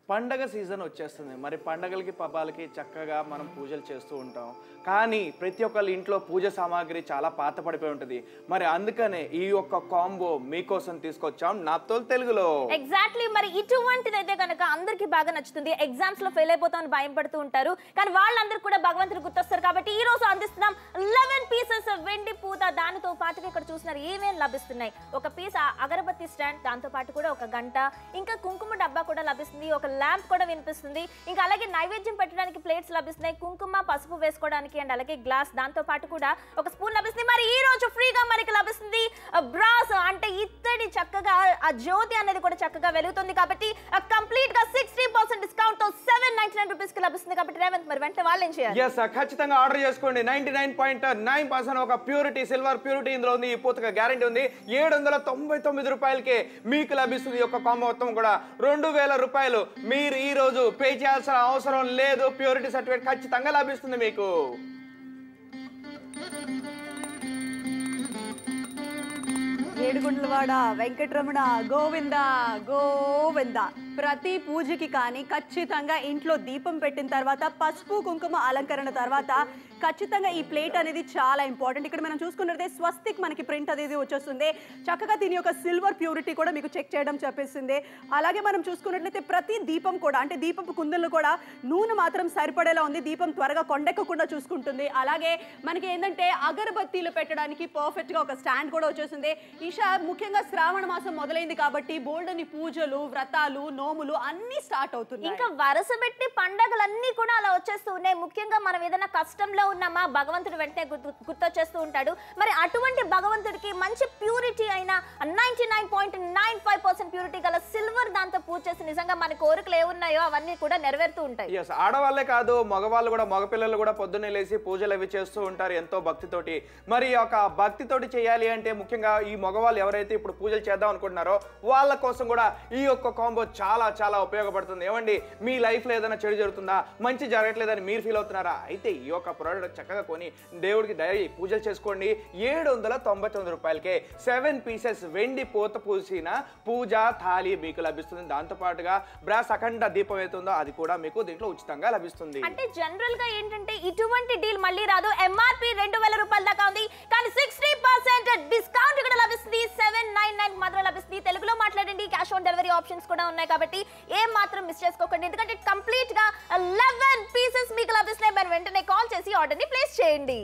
పండగ సీజన్ వచ్చేస్తుంది మరి పండగలకి పబ్బాలకి చక్కగా మనం పూజలు చేస్తూ ఉంటాం కానీ ప్రతి ఒక్కళ్ళ ఇంట్లో పూజ సామాగ్రి చాలా పాత పడిపోయి ఉంటుంది మరి అందుకనే ఈ యొక్క కాంబో మీకోసం తీసుకొచ్చాం నాప్తోల్ తెలుగులో ఎగ్జాక్ట్లీ మరి ఇటువంటిది అయితే కనుక అందరికి బాగా నచ్చుతుంది ఎగ్జామ్స్ లో ఫెయిల్ అయిపోతామని భయం పడుతూ ఉంటారు కానీ వాళ్ళందరూ కూడా భగవంతుడు గుర్తొస్తారు కాబట్టి ఈ రోజు అందిస్తున్నాం లెవెన్ పీసెస్ వెండి పూత దానితో పాటుగా ఇక్కడ చూసినారు ఏమేమి లభిస్తున్నాయి ఒక పీస్ అగరబత్తి స్టాండ్ దాంతో పాటు కూడా ఒక గంట ఇంకా కుంకుమ డబ్బా కూడా లభిస్తుంది ఒక ల్యాంప్ కూడా వినిపిస్తుంది ఇంకా అలాగే నైవేద్యం పెట్టడానికి ప్లేట్స్ లభిస్తున్నాయి కుంకుమ పసుపు వేసుకోవడానికి అండ్ అలాగే గ్లాస్ దాంతో పాటు కూడా ఒక స్పూన్ లభిస్తుంది మరి ఈ రోజు ఫ్రీగా మనకి లభిస్తుంది బ్రాస్ అంటే ఇత్తడి చక్కగా ఆ జ్యోతి అనేది కూడా చక్కగా వెలుగుతుంది కాబట్టి కంప్లీట్ గా సిక్స్టీ పర్సెంట్ డిస్కౌంట్ తో సెవెన్ నైన్టీ నైన్ రూపీస్ కి లభిస్తుంది కాబట్టి రేవంత్ మరి వెంటనే వాళ్ళు ఏం చేయాలి ఎస్ ఖచ్చితంగా ఆర్డర్ చేసుకోండి ninety nine point nine percent ఒక ప్యూరిటీ సిల్వర్ ప్యూరిటీ ఇందులో ఉంది ఈ పూతగా గ్యారంటీ ఉంది ఏడు వందల తొంభై తొమ్మిది రూపాయలకే మీకు లభిస్తుంది ఈ యొక్క కాంబో మొత్తం కూడా రెండు వేల రూపాయలు మీరు ఈ రోజు పే చేయాల్సిన అవసరం లేదు ప్యూరిటీ సర్టిఫికేట్ ఖచ్చితంగా లభిస్తుంది మీకు ఏడుగుండ్లవాడ వెంకటరమణ గోవింద గోవింద ప్రతి పూజకి కానీ ఖచ్చితంగా ఇంట్లో దీపం పెట్టిన తర్వాత పసుపు కుంకుమ అలంకరణ తర్వాత ఖచ్చితంగా ఈ ప్లేట్ అనేది చాలా ఇంపార్టెంట్ ఇక్కడ మనం చూసుకున్నట్లయితే స్వస్తిక్ మనకి ప్రింట్ అనేది వచ్చేస్తుంది చక్కగా దీని యొక్క సిల్వర్ ప్యూరిటీ కూడా మీకు చెక్ చేయడం చెప్పేస్తుంది అలాగే మనం చూసుకున్నట్లయితే ప్రతి దీపం కూడా అంటే దీపపు కుందుల్లో కూడా నూనె మాత్రం సరిపడేలా ఉంది దీపం త్వరగా కొండెక్కకుండా చూసుకుంటుంది అలాగే మనకి ఏంటంటే అగరబత్తీలు పెట్టడానికి పర్ఫెక్ట్ గా ఒక స్టాండ్ కూడా వచ్చేసింది ఈషా ముఖ్యంగా శ్రావణ మాసం మొదలైంది కాబట్టి బోల్డ్ అని పూజలు వ్రతాలు నోములు అన్ని స్టార్ట్ అవుతున్నాయి ఇంకా వరుస పెట్టి పండగలన్నీ కూడా అలా వచ్చేస్తూ ఉన్నాయి ముఖ్యంగా మనం ఏదైనా కష్టంలో ఉన్నామా భగవంతుడు వెంటనే గుర్తు గుర్తొచ్చేస్తూ ఉంటాడు మరి అటువంటి భగవంతుడికి మంచి ప్యూరిటీ అయిన ninety nine point nine five percent purity గల సిల్వర్ దాంతో పూజ చేసి నిజంగా మన కోరికలు ఏమున్నాయో అవన్నీ కూడా నెరవేరుతూ ఉంటాయి ఎస్ ఆడవాళ్ళే కాదు మగవాళ్ళు కూడా మగపిల్లలు కూడా పొద్దున్నే లేచి పూజలు అవి చేస్తూ ఉంటారు ఎంతో భక్తితోటి మరి ఒక భక్తితోటి చేయాలి అంటే ముఖ్యంగా ఈ మగవాళ్ళు ఎవరైతే ఇప్పుడు పూజలు చేద్దాం అనుకుంటున్నారో వాళ్ళ కోసం కూడా ఈ యొక్క కాంబో చాలా చాలా ఉపయోగపడుతుంది ఏమండి మీ లైఫ్లో ఏదైనా చెడు జరుగుతుందా మంచి జరగట్లేదని మీరు ఫీల్ అవుతున్నారా అయితే ఈ యొక్క ప్రోడక్ట్ చక్కగా కొని దేవుడికి డైరీ పూజలు చేసుకోండి ఏడు వందల తొంభై తొమ్మిది రూపాయలకే సెవెన్ పీసెస్ వెండి పూత పూసిన పూజ థాలి మీకు లభిస్తుంది దాంతో పాటుగా బ్రాస్ అఖండ దీపం ఏతుందో అది కూడా మీకు దీంట్లో ఉచితంగా లభిస్తుంది అంటే జనరల్ గా ఏంటంటే ఇటువంటి డీల్ మళ్ళీ రాదు ఎంఆర్పి రెండు వేల రూపాయల దాకా ఉంది కానీ సిక్స్టీ పర్సెంట్ డిస్కౌంట్ ఇక్కడ లభిస్తుంది సెవెన్ నైన్ నైన్ మాత్రం లభిస్తుంది తెలుగులో మాట్లాడండి క్యాష్ ఆన్ డెలివరీ ఆప్షన్స్ కూడా ఉన్నాయి కాబట్టి ఏం మాత్రం మిస్ చేసుకోకండి ఎందుకంటే కంప్లీట్ గా లెవెన్ పీసెస్ మీకు లభిస్తున్నాయి మరి వెంటనే కాల్ చేసి ఆర్డర్ ని ప్లేస్ చేయండి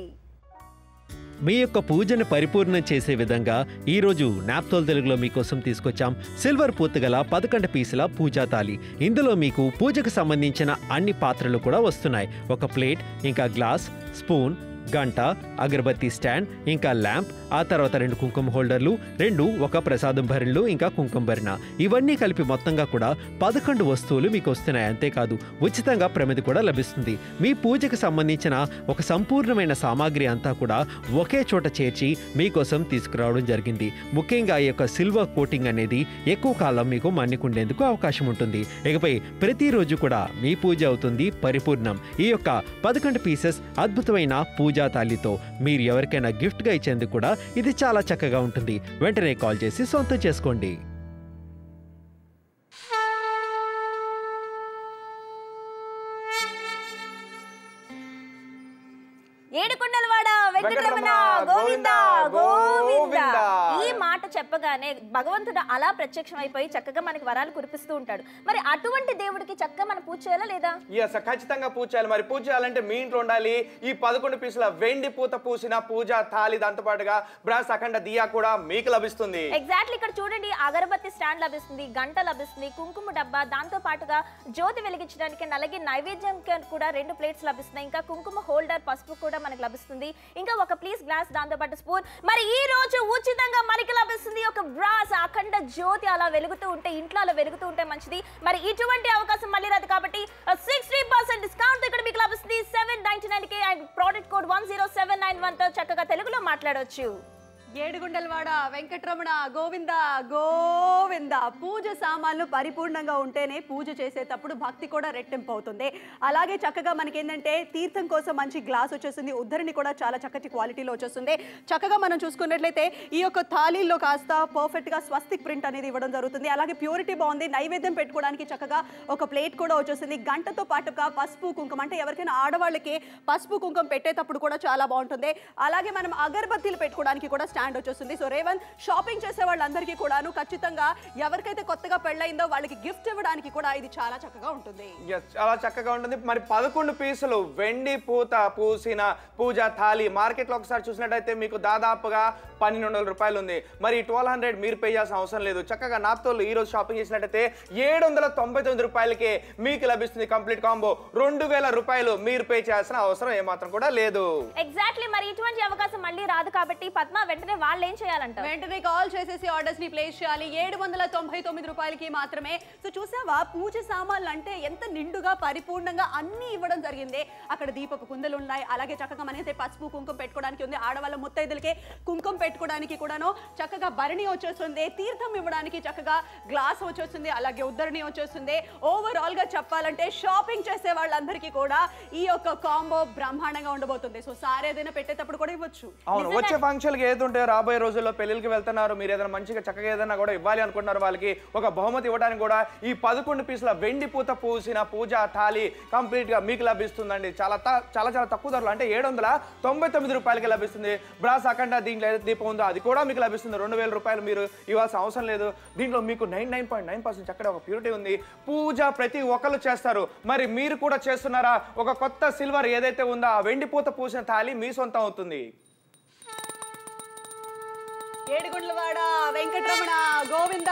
మీ యొక్క పూజను పరిపూర్ణం చేసే విధంగా ఈరోజు నాప్తోల్ తెలుగులో మీకోసం తీసుకొచ్చాం సిల్వర్ పూతగల పదకొండు పీసుల పూజా తాలి ఇందులో మీకు పూజకు సంబంధించిన అన్ని పాత్రలు కూడా వస్తున్నాయి ఒక ప్లేట్ ఇంకా గ్లాస్ స్పూన్ గంట అగరబత్తి స్టాండ్ ఇంకా ల్యాంప్ ఆ తర్వాత రెండు కుంకుమ హోల్డర్లు రెండు ఒక ప్రసాదం భరిణలు ఇంకా కుంకుమ భరిణ ఇవన్నీ కలిపి మొత్తంగా కూడా పదకొండు వస్తువులు మీకు వస్తున్నాయి అంతేకాదు ఉచితంగా ప్రమిది కూడా లభిస్తుంది మీ పూజకు సంబంధించిన ఒక సంపూర్ణమైన సామాగ్రి అంతా కూడా ఒకే చోట చేర్చి మీకోసం తీసుకురావడం జరిగింది ముఖ్యంగా ఈ యొక్క సిల్వర్ కోటింగ్ అనేది ఎక్కువ కాలం మీకు మన్నికుండేందుకు అవకాశం ఉంటుంది ఇకపై ప్రతిరోజు కూడా మీ పూజ అవుతుంది పరిపూర్ణం ఈ యొక్క పదకొండు పీసెస్ అద్భుతమైన పూజా తాలితో మీరు ఎవరికైనా గిఫ్ట్గా ఇచ్చేందుకు కూడా ఇది చాలా చక్కగా ఉంటుంది వెంటనే కాల్ చేసి సొంతం చేసుకోండి ఏడుకొండలవాడ వెంకటరమణ వెంకటరమణ, గోవింద గోవింద, గోవింద గోవింద. ఈ మాట చెప్పగానే భగవంతుడు అలా ప్రత్యక్షం అయిపోయి చక్కగా మనకి వరాలు కురిపిస్తూ ఉంటాడు మరి అటువంటి దేవుడికి చక్కగా మనం పూజ చేయాలా లేదా ఎస్ ఖచ్చితంగా పూజ చేయాలి మరి పూజ చేయాలంటే మీ ఇంట్లో ఉండాలి ఈ పదకొండు పీసుల వెండి పూత పూసిన పూజ థాలి దాంతో పాటుగా బ్రాస్ అఖండ దియా కూడా మీకు లభిస్తుంది ఎగ్జాక్ట్లీ ఇక్కడ చూడండి అగరబత్తి స్టాండ్ లభిస్తుంది గంట లభిస్తుంది కుంకుమ డబ్బా దాంతో పాటుగా జ్యోతి వెలిగించడానికి and అలాగే నైవేద్యం కూడా రెండు ప్లేట్స్ లభిస్తున్నాయి ఇంకా కుంకుమ హోల్డర్ పసుపు కూడా మనకు లభిస్తుంది ఇంకా ఒక ప్లీజ్ గ్లాస్ దాంతో పాటు స్పూన్ మరి ఈ రోజు ఉచితంగా మనకి లభిస్తుంది ఒక బ్రాస్ అఖండ జ్యోతి అలా వెలుగుతూ ఉంటే ఇంట్లో అలా వెలుగుతూ ఉంటే మంచిది మరి ఇటువంటి అవకాశం మళ్ళీ రాదు కాబట్టి సిక్స్టీ పర్సెంట్ డిస్కౌంట్ ఇక్కడ మీకు లభిస్తుంది seven ninety nine K and product code one zero seven nine one తో చక్కగా తెలుగులో మాట్లాడవచ్చు ఏడుగుండలవాడ వెంకటరమణ గోవింద గోవింద పూజ సామాన్లు పరిపూర్ణంగా ఉంటేనే పూజ చేసేటప్పుడు భక్తి కూడా రెట్టింపు అవుతుంది అలాగే చక్కగా మనకి ఏంటంటే తీర్థం కోసం మంచి గ్లాస్ వచ్చేస్తుంది ఉద్ధరిని కూడా చాలా చక్కటి క్వాలిటీలో వచ్చేస్తుంది చక్కగా మనం చూసుకున్నట్లయితే ఈ యొక్క థాలీలో కాస్త పర్ఫెక్ట్ గా స్వస్తిక్ ప్రింట్ అనేది ఇవ్వడం జరుగుతుంది అలాగే ప్యూరిటీ బాగుంది నైవేద్యం పెట్టుకోవడానికి చక్కగా ఒక ప్లేట్ కూడా వచ్చేస్తుంది గంటతో పాటుగా పసుపు కుంకుమ అంటే ఎవరికైనా ఆడవాళ్ళకి పసుపు కుంకుమ పెట్టేటప్పుడు కూడా చాలా బాగుంటుంది అలాగే మనం అగరబత్తీలు పెట్టుకోవడానికి కూడా స్టాండ్ వచ్చేస్తుంది సో రేవంత్ షాపింగ్ చేసే వాళ్ళందరికీ కూడాను ఖచ్చితంగా ఎవరికైతే కొత్తగా పెళ్ళయిందో వాళ్ళకి గిఫ్ట్ ఇవ్వడానికి కూడా ఇది చాలా చక్కగా ఉంటుంది Yes, చాలా చక్కగా ఉంటుంది మరి పదకొండు పీసులు వెండి పూత పూసిన పూజ థాలి మార్కెట్లో ఒకసారి చూసినట్టయితే మీకు దాదాపుగా పన్నెండు వందల రూపాయలు ఉంది మరి ట్వెల్వ్ హండ్రెడ్ మీరు పే చేయాల్సిన అవసరం లేదు చక్కగా నాప్తోలు ఈ రోజు షాపింగ్ చేసినట్టయితే ఏడు వందల తొంభై తొమ్మిది రూపాయలకే మీకు లభిస్తుంది కంప్లీట్ కాంబో రెండు వేల రూపాయలు మీరు పే చేయాల్సిన అవసరం ఏమాత్రం కూడా లేదు ఎగ్జాక్ట్లీ మరి ఇటువంటి అవకాశం మళ్ళీ రాదు కాబట్టి పద్మ వెంటనే వాళ్ళు ఏం చేయాలంట వెంటనే కాల్ చేసేసి ఆర్డర్స్ ని ప్లేస్ చేయాలి ఏడు వందల తొంభై తొమ్మిది రూపాయలకి మాత్రమే సో చూసావా పూజ సామాన్లు అంటే ఎంత నిండుగా పరిపూర్ణంగా అన్ని ఇవ్వడం జరిగింది అక్కడ దీపపు కుందలు ఉన్నాయి అలాగే చక్కగా మనైతే పసుపు కుంకుమ పెట్టుకోవడానికి ఉంది ఆడవాళ్ళ ముత్తైదులకే కుంకుమ పెట్టుకోవడానికి కూడాను చక్కగా భరణి వచ్చేస్తుంది తీర్థం ఇవ్వడానికి చక్కగా గ్లాస్ వచ్చేస్తుంది అలాగే ఉద్దరిని వచ్చేస్తుంది ఓవరాల్ గా చెప్పాలంటే షాపింగ్ చేసే వాళ్ళందరికీ కూడా ఈ యొక్క కాంబో బ్రహ్మాండంగా ఉండబోతుంది సో సార్ ఏదైనా పెట్టేటప్పుడు కూడా ఇవ్వచ్చు అవును వచ్చే ఫంక్షన్కి ఏది ఉంటే రాబోయే రోజుల్లో పెళ్ళిళ్ళకి వెళ్తున్నారు మీరు ఏదైనా మంచిగా చక్కగా ఏదైనా కూడా ఇవ్వాలి అనుకుంటున్నారు వాళ్ళకి ఒక బహుమతి ఇవ్వడానికి కూడా ఈ పదకొండు పీసుల వెండి పూత పూసిన పూజ థాలి కంప్లీట్ గా మీకు లభిస్తుందండి చాలా త- చాలా చాలా తక్కువ ధరలు అంటే ఏడు వందల తొంభై తొమ్మిది రూపాయలకి లభిస్తుంది బ్రాస్ అఖండ దీంట్లో ఏదైతే దీపం ఉందో అది కూడా మీకు లభిస్తుంది రెండు వేల రూపాయలు మీరు ఇవ్వాల్సిన అవసరం లేదు దీంట్లో మీకు nine nine point nine percent చక్కడ ఒక ప్యూరిటీ ఉంది పూజ ప్రతి ఒక్కరు చేస్తారు మరి మీరు కూడా చేస్తున్నారా ఒక కొత్త సిల్వర్ ఏదైతే ఉందో ఆ వెండి పూత పూసిన థాలి మీ సొంతం అవుతుంది ఏడుగుండ్లవాడ వెంకటరమణ గోవింద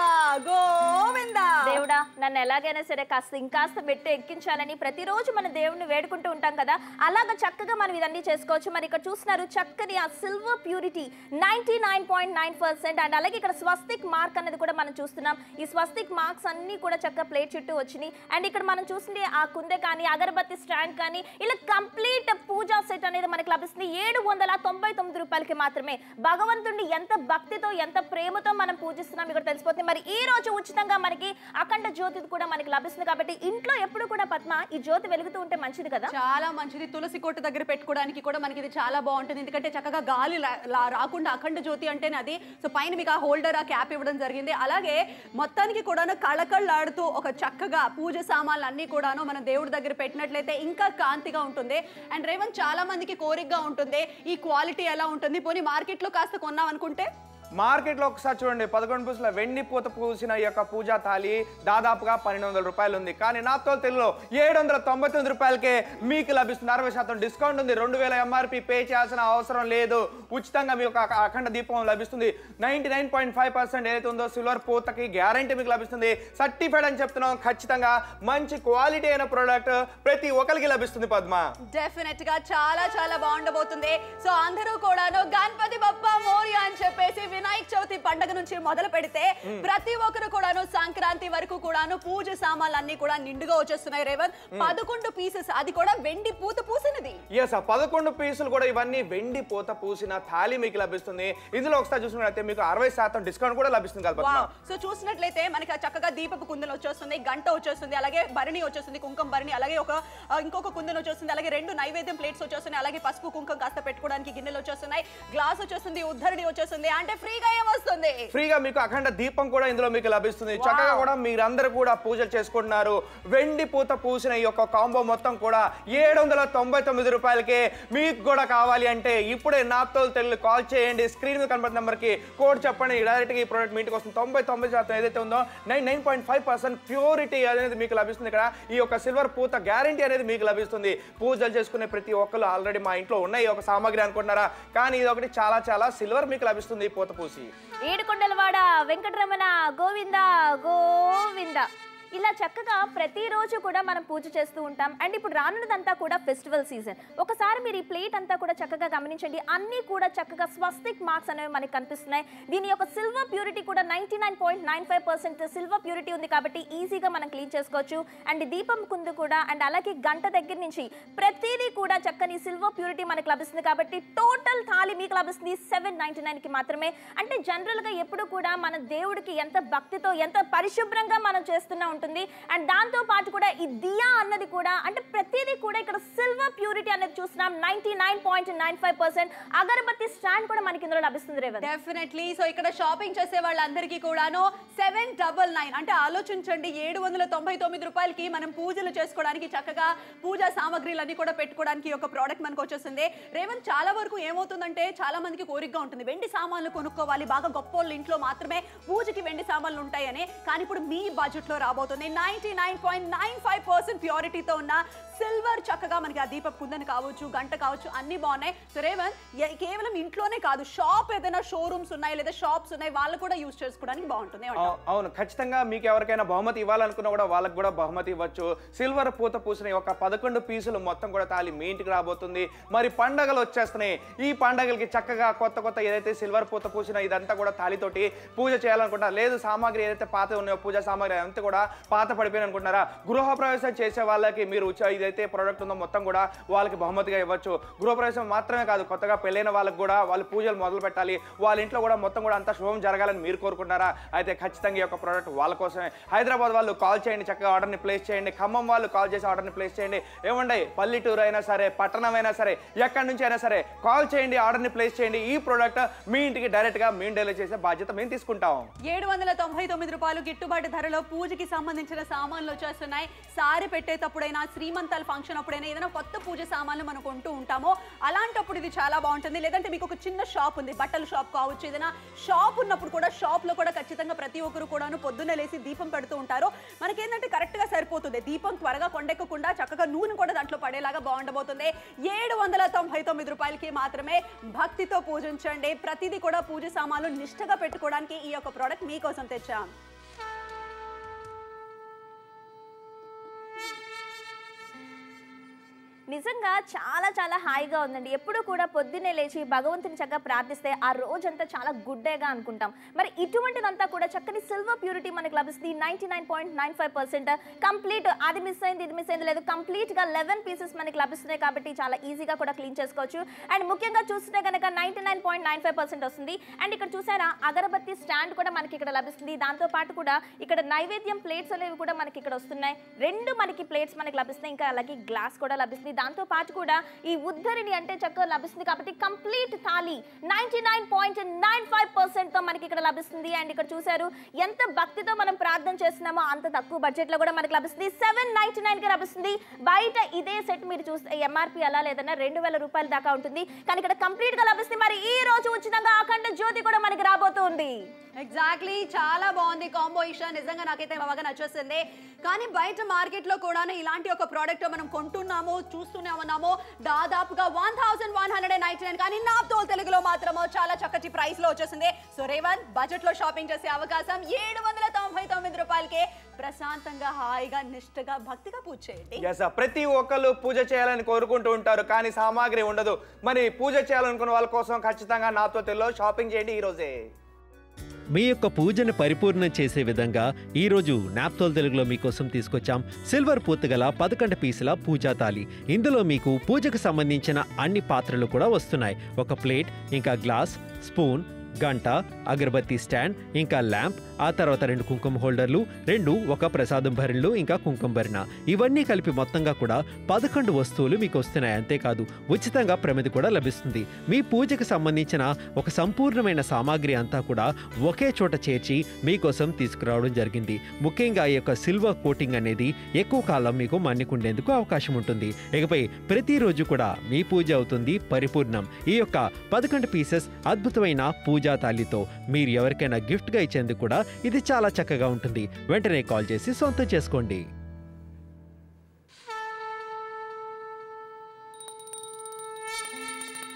గోవింద దేవుడా నన్ను ఎలాగైనా సరే కాస్త ఇంకాస్త మెట్టు ఎక్కించాలని ప్రతిరోజు మన దేవుడిని వేడుకుంటూ ఉంటాం కదా అలాగ చక్కగా మనం ఇదన్నీ చేసుకోవచ్చు మరి ఇక్కడ చూస్తున్నారు చక్కని ఆ silver purity ninety nine point nine percent and అలాగే ఇక్కడ స్వస్తిక్ మార్క్ అనేది కూడా మనం చూస్తున్నాం ఈ స్వస్తిక్ మార్క్స్ అన్ని కూడా చక్కగా ప్లేట్ చుట్టూ వచ్చినాయి అండ్ ఇక్కడ మనం చూసింది ఆ కుందె కానీ అగరబత్తి స్టాండ్ కానీ ఇలా కంప్లీట్ పూజా సెట్ అనేది మనకి లభిస్తుంది ఏడు వందల తొంభై తొమ్మిది రూపాయలకి మాత్రమే భగవంతుడిని ఎంత భక్తితో ఎంత ప్రేమతో మనం పూజిస్తున్నాం ఇక్కడ తెలిసిపోతుంది మరి ఈ రోజు ఉచితంగా మనకి అఖండ జ్యోతి కూడా మనకి లభిస్తుంది కాబట్టి ఇంట్లో ఎప్పుడు కూడా పద్మ ఈ జ్యోతి వెలుగుతూ ఉంటే మంచిది కదా చాలా మంచిది తులసి కోట దగ్గర పెట్టుకోవడానికి కూడా మనకి ఇది చాలా బాగుంటుంది ఎందుకంటే చక్కగా గాలి లా- లా- రాకుండా అఖండ జ్యోతి అంటేనే అది సో పైన మీకు ఆ హోల్డర్ ఆ క్యాప్ ఇవ్వడం జరిగింది అలాగే మొత్తానికి కూడాను కళకళలాడుతూ ఒక చక్కగా పూజ సామాన్లు అన్ని కూడాను మన దేవుడి దగ్గర పెట్టినట్లయితే ఇంకా కాంతిగా ఉంటుంది అండ్ రేవంత్ చాలా మందికి కోరికగా ఉంటుంది ఈ క్వాలిటీ ఎలా ఉంటుంది పోనీ మార్కెట్లో కాస్త కొన్నాం అనుకుంటే మార్కెట్లో ఒకసారి చూడండి పదకొండు పూసల వెండి పూత పూసిన ఈ యొక్క పూజా థాలి దాదాపుగా పన్నెండు వందల రూపాయలు ఉంది కానీ నాతో తెలుగులో ఏడు వందల తొంభై తొమ్మిది రూపాయలకే మీకు లభిస్తుంది అరవై శాతం డిస్కౌంట్ ఉంది రెండు వేల ఎంఆర్పి పే చేయాల్సిన అవసరం లేదు ఉచితంగా మీకు ఒక అఖండ దీపం లభిస్తుంది ninety nine point five percent ఏదైతే ఉందో సిల్వర్ పూతకి గ్యారంటీ మీకు లభిస్తుంది సర్టిఫైడ్ అని చెప్తున్నాం ఖచ్చితంగా మంచి క్వాలిటీ అయిన ప్రోడక్ట్ ప్రతి ఒక్కరికి లభిస్తుంది పద్మ డెఫినెట్ గా చాలా చాలా బాగుండబోతుంది సో అందరూ కూడాను గణపతి బప్ప మోరియా అని చెప్పేసి వినాయక చవితి పండుగ నుంచి మొదలు పెడితే ప్రతి ఒక్కరు కూడాను సంక్రాంతి వరకు కూడాను పూజ సామాన్లు అన్ని కూడా నిండుగా వచ్చేస్తున్నాయి రేవంత్ పదకొండు పీసెస్ అది కూడా వెండి పూత పూసినది ఎస్ ఆ పదకొండు పీసులు కూడా ఇవన్నీ వెండి పూత పూసిన థాలి మీకు లభిస్తుంది ఇందులో ఒకసారి చూసినట్లయితే మీకు అరవై శాతం డిస్కౌంట్ కూడా లభిస్తుంది కదా పద్మ వావ్ సో చూసినట్లయితే మనకి ఆ చక్కగా దీపపు కుందలు వచ్చేస్తుంది గంట వచ్చేస్తుంది అలాగే భరణి వచ్చేస్తుంది కుంకుమ భరణి అలాగే ఒక ఆ, ఇంకొక కుందన వచ్చేస్తుంది అలాగే రెండు నైవేద్యం ప్లేట్స్ వచ్చేస్తున్నాయి అలాగే పసుపు కుంకుమ కాస్త పెట్టుకోవడానికి గిన్నెలు వచ్చేస్తున్నాయి గ్లాస్ వచ్చేస్తుంది ఉద్ధరణి వచ్చేస్తుంది అంటే ఫ్రీగా ఏమొస్తుంది ఫ్రీగా మీకు అఖండ దీపం కూడా ఇందులో మీకు లభిస్తుంది చక్కగా కూడా మీరందరూ కూడా పూజలు చేసుకుంటున్నారు వెండి పూత పూసిన ఈ యొక్క కాంబో మొత్తం కూడా ఏడు వందల తొంభై తొమ్మిది రూపాయలకే మీకు కూడా కావాలి అంటే ఇప్పుడే నాతో తెలుగు కాల్ చేయండి స్క్రీన్ మీద కనబడుతున్న నెంబర్కి కోడ్ చెప్పండి డైరెక్ట్గా ఈ ప్రోడక్ట్ మీ ఇంటికి వస్తుంది తొంభై తొమ్మిది శాతం ఏదైతే ఉందో nine nine point five percent purity అనేది మీకు లభిస్తుంది ఇక్కడ ఈ యొక్క సిల్వర్ పూత గ్యారంటీ అనేది మీకు లభిస్తుంది పూజలు చేసుకునే ప్రతి ఒక్కరు ఆల్రెడీ మా ఇంట్లో ఉన్నాయి ఈ ఒక సామాగ్రి అనుకుంటున్నారా కానీ ఇది ఒకటి చాలా చాలా సిల్వర్ మీకు లభిస్తుంది ఈ పూత పూసి ఏడుకొండలవాడ వెంకటరమణ గోవింద గోవింద ఇలా చక్కగా ప్రతిరోజు కూడా మనం పూజ చేస్తూ ఉంటాం అండ్ ఇప్పుడు రానున్నదంతా కూడా ఫెస్టివల్ సీజన్ ఒకసారి మీరు ఈ ప్లేట్ అంతా కూడా చక్కగా గమనించండి అన్నీ కూడా చక్కగా స్వస్తిక్ మార్క్స్ అనేవి మనకి కనిపిస్తున్నాయి దీని యొక్క సిల్వర్ ప్యూరిటీ కూడా ninety nine point nine five percent silver purity ఉంది కాబట్టి ఈజీగా మనం క్లీన్ చేసుకోవచ్చు అండ్ దీపం కుందు కూడా అండ్ అలాగే గంట దగ్గర నుంచి ప్రతిదీ కూడా చక్కని సిల్వర్ ప్యూరిటీ మనకు లభిస్తుంది కాబట్టి టోటల్ థాలి మీకు లభిస్తుంది సెవెన్ నైన్టీ నైన్కి మాత్రమే అంటే జనరల్గా ఎప్పుడు కూడా మన దేవుడికి ఎంత భక్తితో ఎంత పరిశుభ్రంగా మనం చేస్తూనే ఉంటుంది అండ్ దాంతో పాటు కూడా ఈ దియా అన్నది కూడా అంటే ప్రతిదీ కూడా ఇక్కడ సిల్వర్ ప్యూరిటీ అనేది చూస్తున్నాం ninety nine point nine five percent agarbatti stand కూడా మనకి ఇందులో లభిస్తుంది రేవంత్ డెఫినెట్లీ సో ఇక్కడ షాపింగ్ చేసే వాళ్ళందరికీ కూడాను సెవెన్ డబల్ నైన్ అంటే ఆలోచించండి ఏడు వందల తొంభై తొమ్మిది రూపాయలకి మనం పూజలు చేసుకోవడానికి చక్కగా పూజా సామాగ్రిలన్నీ కూడా పెట్టుకోవడానికి ఈ యొక్క ప్రోడక్ట్ మనకు వచ్చేసింది రేవంత్ చాలా వరకు ఏమవుతుందంటే చాలా మందికి కోరికగా ఉంటుంది వెండి సామాన్లు కొనుక్కోవాలి బాగా గొప్ప వాళ్ళ ఇంట్లో మాత్రమే పూజకి వెండి సామాన్లు ఉంటాయని కానీ ఇప్పుడు మీ బడ్జెట్ లో రాబోతుంది ninety nine point nine five percent ప్యూరిటీతో ఉన్న సిల్వర్ చక్కగా మనకి ఆ దీప కుందని కావచ్చు గంట కావచ్చు అన్ని బాగున్నాయి సో రేవంత్ ఏ- కేవలం ఇంట్లోనే కాదు షాప్ ఏదైనా షోరూమ్స్ ఉన్నాయి లేదా షాప్స్ ఉన్నాయి వాళ్ళు కూడా యూజ్ చేసుకోవడానికి బాగుంటుంది ఏమంటావ్? అవు- అవును ఖచ్చితంగా మీకు ఎవరికైనా బహుమతి ఇవ్వాలనుకున్నా కూడా వాళ్ళకి కూడా బహుమతి ఇవ్వచ్చు సిల్వర్ పూత పూసిన ఈ ఒక పదకొండు పీసులు మొత్తం కూడా తాలి మీ ఇంటికి రాబోతుంది మరి పండగలు వచ్చేస్తున్నాయి ఈ పండగలకి చక్కగా కొత్త కొత్త ఏదైతే సిల్వర్ పూత పూసిన ఇదంతా కూడా తాలితోటి పూజ చేయాలనుకుంటారా లేదు సామాగ్రి ఏదైతే పాత ఉన్నాయో పూజా సామాగ్రి అంతా కూడా పాత పడిపోయింది అనుకుంటున్నారా గృహప్రవేశం చేసే వాళ్ళకి మీరు ఉచ- ఇదైతే ప్రోడక్ట్ ఉందో మొత్తం కూడా వాళ్ళకి బహుమతిగా ఇవ్వచ్చు గృహప్రవేశం మాత్రమే కాదు కొత్తగా పెళ్ళైన వాళ్ళకి కూడా వాళ్ళు పూజలు మొదలు పెట్టాలి వాళ్ళ ఇంట్లో కూడా మొత్తం కూడా అంతా శుభం జరగాలని మీరు కోరుకుంటారా అయితే ఖచ్చితంగా ఈ యొక్క ప్రోడక్ట్ వాళ్ళ కోసమే హైదరాబాద్ వాళ్ళు కాల్ చేయండి చక్కగా ఆర్డర్ని ప్లేస్ చేయండి ఖమ్మం వాళ్ళు కాల్ చేసి ఆర్డర్ని ప్లేస్ చేయండి ఏమండి పల్లెటూరు అయినా సరే పట్టణం అయినా సరే ఎక్కడి నుంచి అయినా సరే కాల్ చేయండి ఆర్డర్ని ప్లేస్ చేయండి ఈ ప్రోడక్ట్ మీ ఇంటికి డైరెక్ట్గా మేము డెలివరీ చేసే బాధ్యత మేము తీసుకుంటాం ఏడు వందల తొంభై తొమ్మిది రూపాయలు గిట్టుబాటు ధరలో పూజకి సంబంధించిన సామాన్లు వచ్చేస్తున్నాయి సారి పెట్టేటప్పుడైనా శ్రీమంతాల ఫంక్షన్ అప్పుడైనా ఏదైనా కొత్త పూజ సామాన్లు మనం కొంటూ ఉంటామో అలాంటప్పుడు ఇది చాలా బాగుంటుంది లేదంటే మీకు ఒక చిన్న షాప్ ఉంది బట్టల షాప్ కావచ్చు ఏదైనా షాప్ ఉన్నప్పుడు కూడా షాప్ లో కూడా ఖచ్చితంగా ప్రతి ఒక్కరు కూడాను పొద్దున్నే లేసి దీపం పెడుతూ ఉంటారు మనకేంటంటే కరెక్ట్ గా సరిపోతుంది దీపం త్వరగా కొండెక్కకుండా చక్కగా నూనె కూడా దాంట్లో పడేలాగా బాగుండబోతుంది ఏడు వందల తొంభై తొమ్మిది రూపాయలకి మాత్రమే భక్తితో పూజించండి ప్రతిదీ కూడా పూజ సామాన్లు నిష్ఠగా పెట్టుకోవడానికి ఈ యొక్క ప్రోడక్ట్ మీకోసం తెచ్చాం నిజంగా చాలా చాలా హాయిగా ఉందండి ఎప్పుడు కూడా పొద్దున్నే లేచి భగవంతుని చక్కగా ప్రార్థిస్తే ఆ రోజంతా చాలా గుడ్ డేగా అనుకుంటాం మరి ఇటువంటిదంతా కూడా చక్కని సిల్వర్ ప్యూరిటీ మనకు లభిస్తుంది ninety nine point nine five percent complete అది మిస్ అయింది ఇది మిస్ అయింది లేదు కంప్లీట్గా లెవెన్ పీసెస్ మనకి లభిస్తున్నాయి కాబట్టి చాలా ఈజీగా కూడా క్లీన్ చేసుకోవచ్చు అండ్ ముఖ్యంగా చూస్తే కనుక ninety nine point nine five percent వస్తుంది అండ్ ఇక్కడ చూసారా అగరబత్తి స్టాండ్ కూడా మనకి ఇక్కడ లభిస్తుంది దాంతో పాటు కూడా ఇక్కడ నైవేద్యం ప్లేట్స్ అనేవి కూడా మనకి ఇక్కడ వస్తున్నాయి రెండు మనకి ప్లేట్స్ మనకి లభిస్తున్నాయి ఇంకా అలాగే గ్లాస్ కూడా లభిస్తుంది దాంతో పాటు కూడా ఈ ఉద్ధరిణి అంటే చక్కగా లభిస్తుంది కాబట్టి complete thali ninety nine point nine five తో మనకి ఇక్కడ లభిస్తుంది అండ్ ఇక్కడ చూసారు ఎంత భక్తితో మనం ప్రార్థన చేస్తున్నామో అంత తక్కువ బడ్జెట్ లో కూడా మనకి లభిస్తుంది సెవెన్ నైన్టీ నైన్ కి లభిస్తుంది బయట ఇదే సెట్ మీరు చూస్తే ఎంఆర్పి అలా లేదన్నా రెండు వేల రూపాయల దాకా ఉంటుంది కానీ ఇక్కడ కంప్లీట్ గా లభిస్తుంది మరి ఈ రోజు ఉచితంగా అఖండ జ్యోతి కూడా మనకి రాబోతుంది ఎగ్జాక్ట్లీ చాలా బాగుంది కాంబో ఇషా నిజంగా నాకైతే బాగా నచ్చేసింది కానీ బయట మార్కెట్ లో కూడా ఇలాంటి ఒక ప్రోడక్ట్ మనం కొంటున్నాము చూస్తూనే ఉన్నాము దాదాపుగా one thousand one hundred and ninety nine కానీ నా తోల్ తెలుగులో మాత్రము చాలా చక్కటి ప్రైస్ లో వచ్చేసింది సో రేవంత్ బడ్జెట్ లో షాపింగ్ చేసే అవకాశం ఏడు వందల తొంభై తొమ్మిది రూపాయలకే ప్రశాంతంగా హాయిగా నిష్ఠగా భక్తిగా పూజ చేయండి ఎస్ ప్రతి ఒక్కళ్ళు పూజ చేయాలని కోరుకుంటూ ఉంటారు కానీ సామాగ్రి ఉండదు మరి పూజ చేయాలనుకున్న వాళ్ళ కోసం ఖచ్చితంగా నాతో తెల్లో షాపింగ్ చేయండి ఈ రోజే మీ యొక్క పూజను పరిపూర్ణం చేసే విధంగా ఈరోజు నాప్తోల్ తెలుగులో మీకోసం తీసుకొచ్చాం సిల్వర్ పూతగల పదకొండు పీసుల పూజా తాలి ఇందులో మీకు పూజకు సంబంధించిన అన్ని పాత్రలు కూడా వస్తున్నాయి ఒక ప్లేట్ ఇంకా గ్లాస్ స్పూన్ గంట అగరబత్తి స్టాండ్ ఇంకా ల్యాంప్ ఆ తర్వాత రెండు కుంకుమ హోల్డర్లు రెండు ఒక ప్రసాదం భరిణలు ఇంకా కుంకుమ భరిణ ఇవన్నీ కలిపి మొత్తంగా కూడా పదకొండు వస్తువులు మీకు వస్తున్నాయి అంతేకాదు ఉచితంగా ప్రమిది కూడా లభిస్తుంది మీ పూజకు సంబంధించిన ఒక సంపూర్ణమైన సామాగ్రి అంతా కూడా ఒకే చోట చేర్చి మీకోసం తీసుకురావడం జరిగింది ముఖ్యంగా ఈ యొక్క సిల్వర్ కోటింగ్ అనేది ఎక్కువ కాలం మీకు మన్నికుండేందుకు అవకాశం ఉంటుంది ఇకపై ప్రతిరోజు కూడా మీ పూజ అవుతుంది పరిపూర్ణం ఈ యొక్క పదకొండు పీసెస్ అద్భుతమైన పూజా తాలితో మీరు ఎవరికైనా గిఫ్ట్గా ఇచ్చేందుకు కూడా ఇది చాలా చక్కగా ఉంటుంది వెంటనే కాల్ చేసి సొంతం చేసుకోండి స్వ